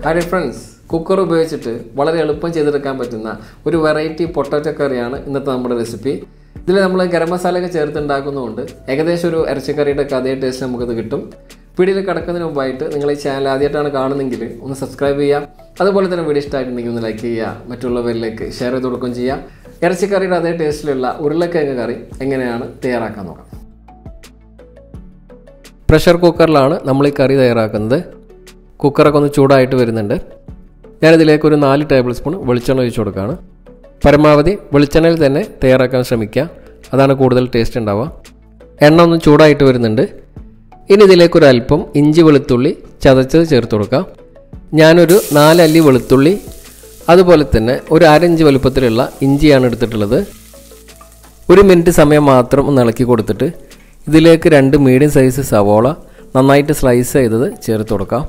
hi friends cooker ഉപയോഗിച്ചിട്ട് വളരെ എളുപ്പം ചെയ്തെടുക്കാൻ പറ്റുന്ന ഒരു വെറൈറ്റി പൊട്ടാറ്റോ കറിയാണ് ഇന്നത്തെ നമ്മുടെ റെസിപ്പി ഇതിൽ നമ്മൾ ഗരം മസാലയൊക്കെ ചേർത്ത് ഉണ്ടാക്കുന്നതുകൊണ്ട് ഏകദേശം ഒരു ഇറച്ചിക്കറിയുടെ ഒക്കെ അതേ ടേസ്റ്റ് നമുക്കത് കിട്ടും വീഡിയോയിൽ കിടക്കുന്നതിന് മുമ്പായിട്ട് നിങ്ങൾ ഈ ചാനൽ ആദ്യമായിട്ടാണ് കാണുന്നതെങ്കിൽ ഒന്ന് സബ്സ്ക്രൈബ് ചെയ്യുക അതുപോലെ തന്നെ വീഡിയോ ഇഷ്ടമായിട്ടുണ്ടെങ്കിൽ ഒന്ന് ലൈക്ക് ചെയ്യുക മറ്റുള്ളവരിലേക്ക് ഷെയർ ചെയ്ത് കൊടുക്കുകയും ചെയ്യുക ഇറച്ചിക്കറിയുടെ അതേ ടേസ്റ്റിലുള്ള ഉരുളക്കിഴങ്ങ് കറി എങ്ങനെയാണ് തയ്യാറാക്കാൻ നോക്കാം പ്രഷർ കുക്കറിലാണ് നമ്മൾ ഈ കറി തയ്യാറാക്കുന്നത് കുക്കറൊക്കെ ഒന്ന് ചൂടായിട്ട് വരുന്നുണ്ട് ഞാനിതിലേക്ക് ഒരു നാല് ടേബിൾ സ്പൂൺ വെളിച്ചെണ്ണ ഒഴിച്ച് കൊടുക്കുകയാണ് പരമാവധി വെളിച്ചെണ്ണയിൽ തന്നെ തയ്യാറാക്കാൻ ശ്രമിക്കുക അതാണ് കൂടുതൽ ടേസ്റ്റ് ഉണ്ടാവുക എണ്ണ ഒന്ന് ചൂടായിട്ട് വരുന്നുണ്ട് ഇനി ഇതിലേക്ക് ഒരു അല്പം ഇഞ്ചി വെളുത്തുള്ളി ചതച്ചത് ചേർത്ത് കൊടുക്കാം ഞാനൊരു നാലല്ലി വെളുത്തുള്ളി അതുപോലെ തന്നെ ഒരു അരഞ്ച് വലുപ്പത്തിലുള്ള ഇഞ്ചിയാണ് എടുത്തിട്ടുള്ളത് ഒരു മിനിറ്റ് സമയം മാത്രം ഒന്ന് ഇളക്കി കൊടുത്തിട്ട് ഇതിലേക്ക് രണ്ട് മീഡിയം സൈസ് സവോള നന്നായിട്ട് സ്ലൈസ് ചെയ്തത് ചേർത്ത് കൊടുക്കാം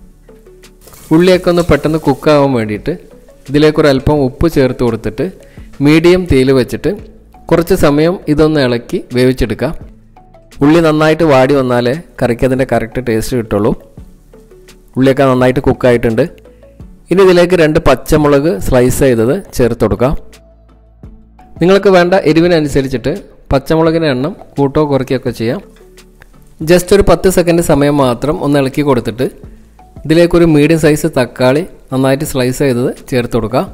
ഉള്ളിയൊക്കെ ഒന്ന് പെട്ടെന്ന് കുക്കാവാൻ വേണ്ടിയിട്ട് ഇതിലേക്കൊരു അല്പം ഉപ്പ് ചേർത്ത് കൊടുത്തിട്ട് മീഡിയം തീയിൽ വെച്ചിട്ട് കുറച്ച് സമയം ഇതൊന്ന് ഇളക്കി വേവിച്ചെടുക്കാം ഉള്ളി നന്നായിട്ട് വാടി വന്നാലേ കറിക്ക് അതിൻ്റെ കറക്റ്റ് ടേസ്റ്റ് കിട്ടുള്ളൂ ഉള്ളിയൊക്കെ നന്നായിട്ട് കുക്കായിട്ടുണ്ട് ഇനി ഇതിലേക്ക് രണ്ട് പച്ചമുളക് സ്ലൈസ് ചെയ്തത് ചേർത്ത് കൊടുക്കാം നിങ്ങൾക്ക് വേണ്ട എരിവിനനുസരിച്ചിട്ട് പച്ചമുളകിൻ്റെ എണ്ണം കൂട്ടോ കുറയ്ക്കുകയൊക്കെ ചെയ്യാം ജസ്റ്റ് ഒരു പത്ത് സെക്കൻഡ് സമയം മാത്രം ഒന്ന് ഇളക്കി കൊടുത്തിട്ട് ഇതിലേക്കൊരു മീഡിയം സൈസ് തക്കാളി നന്നായിട്ട് സ്ലൈസ് ചെയ്തത് ചേർത്ത് കൊടുക്കാം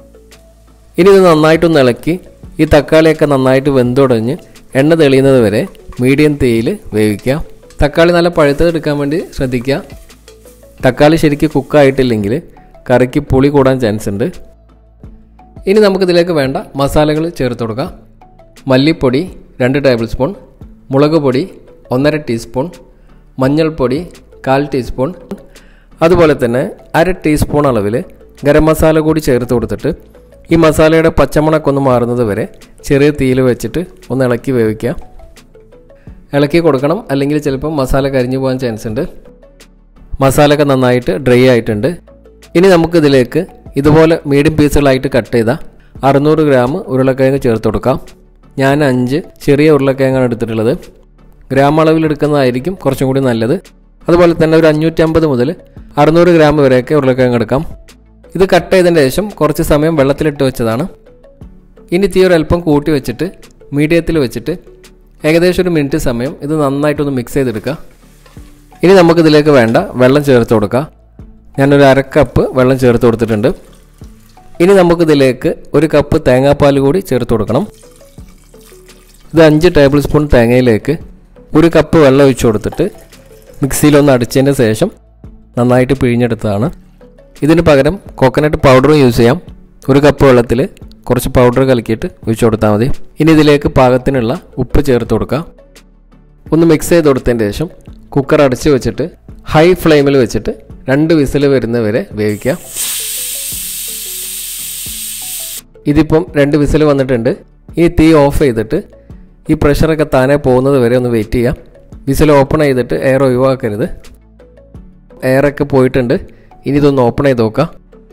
ഇനി ഇത് നന്നായിട്ടൊന്ന് ഇളക്കി ഈ തക്കാളിയൊക്കെ നന്നായിട്ട് വെന്തുടഞ്ഞ് എണ്ണ തെളിയുന്നത് വരെ മീഡിയം തീയിൽ വേവിക്കാം തക്കാളി നല്ല പഴുത്തത് എടുക്കാൻ വേണ്ടി ശ്രദ്ധിക്കുക തക്കാളി ശരിക്കും കുക്കായിട്ടില്ലെങ്കിൽ കറിക്ക് പുളി കൂടാൻ ചാൻസ് ഉണ്ട് ഇനി നമുക്കിതിലേക്ക് വേണ്ട മസാലകൾ ചേർത്ത് കൊടുക്കാം മല്ലിപ്പൊടി രണ്ട് ടേബിൾ സ്പൂൺ മുളക് പൊടി ഒന്നര ടീസ്പൂൺ മഞ്ഞൾപ്പൊടി കാൽ ടീസ്പൂൺ അതുപോലെ തന്നെ അര ടീസ്പൂൺ അളവിൽ ഗരം മസാല കൂടി ചേർത്ത് കൊടുത്തിട്ട് ഈ മസാലയുടെ പച്ചമണക്കൊന്ന് മാറുന്നത് വരെ ചെറിയ തീയിൽ വെച്ചിട്ട് ഒന്ന് ഇളക്കി വേവിക്കുക ഇളക്കി കൊടുക്കണം അല്ലെങ്കിൽ ചിലപ്പം മസാല കരിഞ്ഞു പോകാൻ ചാൻസ് ഉണ്ട് മസാലയൊക്കെ നന്നായിട്ട് ഡ്രൈ ആയിട്ടുണ്ട് ഇനി നമുക്കിതിലേക്ക് ഇതുപോലെ മീഡിയം പീസുകളായിട്ട് കട്ട് ചെയ്ത അറുന്നൂറ് ഗ്രാം ഉരുളക്കിഴങ്ങ് ചേർത്ത് കൊടുക്കാം ഞാൻ അഞ്ച് ചെറിയ ഉരുളക്കിഴങ്ങാണ് എടുത്തിട്ടുള്ളത് ഗ്രാം അളവിൽ എടുക്കുന്നതായിരിക്കും കുറച്ചും കൂടി നല്ലത് അതുപോലെ തന്നെ ഒരു അഞ്ഞൂറ്റമ്പത് മുതൽ അറുന്നൂറ് ഗ്രാം വരെയൊക്കെ ഉരുളക്കിഴങ്ങ് എടുക്കാം ഇത് കട്ട് ചെയ്തതിന് ശേഷം കുറച്ച് സമയം വെള്ളത്തിലിട്ട് വെച്ചതാണ് ഇനി തീ ഒരു അല്പം കൂട്ടി വെച്ചിട്ട് മീഡിയത്തിൽ വെച്ചിട്ട് ഏകദേശം ഒരു മിനിറ്റ് സമയം ഇത് നന്നായിട്ടൊന്ന് മിക്സ് ചെയ്തെടുക്കുക ഇനി നമുക്കിതിലേക്ക് വേണ്ട വെള്ളം ചേർത്ത് കൊടുക്കുക ഞാനൊരു അര കപ്പ് വെള്ളം ചേർത്ത് കൊടുത്തിട്ടുണ്ട് ഇനി നമുക്കിതിലേക്ക് ഒരു കപ്പ് തേങ്ങാപ്പാൽ കൂടി ചേർത്ത് കൊടുക്കണം ഇത് അഞ്ച് ടേബിൾ സ്പൂൺ തേങ്ങയിലേക്ക് ഒരു കപ്പ് വെള്ളം ഒഴിച്ചു കൊടുത്തിട്ട് മിക്സിയിലൊന്ന് അടിച്ചതിന് ശേഷം നന്നായിട്ട് പിഴിഞ്ഞെടുത്തതാണ് ഇതിന് പകരം കോക്കനട്ട് പൗഡറും യൂസ് ചെയ്യാം ഒരു കപ്പ് വെള്ളത്തിൽ കുറച്ച് പൗഡർ കലക്കിയിട്ട് ഒഴിച്ചു കൊടുത്താൽ മതി ഇനി ഇതിലേക്ക് പാകത്തിനുള്ള ഉപ്പ് ചേർത്ത് കൊടുക്കുക ഒന്ന് മിക്സ് ചെയ്ത് കൊടുത്തതിന് ശേഷം കുക്കർ അടച്ച് വെച്ചിട്ട് ഹൈ ഫ്ലെയിമിൽ വെച്ചിട്ട് രണ്ട് വിസിൽ വരുന്നവരെ വേവിക്കുക ഇതിപ്പം രണ്ട് വിസിൽ വന്നിട്ടുണ്ട് ഈ തീ ഓഫ് ചെയ്തിട്ട് ഈ പ്രഷറൊക്കെ താനെ പോകുന്നത് വരെ ഒന്ന് വെയിറ്റ് ചെയ്യാം വിസിൽ ഓപ്പൺ ചെയ്തിട്ട് എയർ ഒഴിവാക്കരുത് എയറൊക്കെ പോയിട്ടുണ്ട് ഇനി ഇതൊന്ന് ഓപ്പൺ ചെയ്ത് നോക്കാം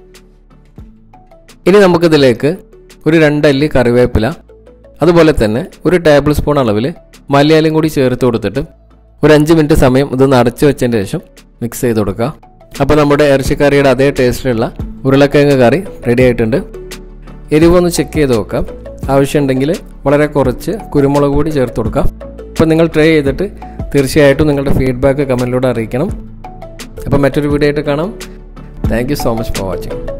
ഇനി നമുക്കിതിലേക്ക് ഒരു രണ്ടല്ലി കറിവേപ്പില അതുപോലെ തന്നെ ഒരു ടേബിൾ സ്പൂൺ അളവിൽ മലയാളം കൂടി ചേർത്ത് കൊടുത്തിട്ട് ഒരു അഞ്ച് മിനിറ്റ് സമയം ഇതൊന്ന് അടച്ചു വെച്ചതിന് ശേഷം മിക്സ് ചെയ്ത് കൊടുക്കുക അപ്പോൾ നമ്മുടെ ഇറച്ചിക്കറിയുടെ അതേ ടേസ്റ്റിലുള്ള ഉരുളക്കിഴങ്ങ് കറി റെഡി ആയിട്ടുണ്ട് എരിവൊന്ന് ചെക്ക് ചെയ്ത് നോക്കാം ആവശ്യമുണ്ടെങ്കിൽ വളരെ കുറച്ച് കുരുമുളക് കൂടി ചേർത്ത് കൊടുക്കാം അപ്പോൾ നിങ്ങൾ ട്രൈ ചെയ്തിട്ട് തീർച്ചയായിട്ടും നിങ്ങളുടെ ഫീഡ്ബാക്ക് കമൻറ്റിലൂടെ അറിയിക്കണം അപ്പോൾ മറ്റൊരു വീഡിയോ ആയിട്ട് കാണാം thank you so much for watching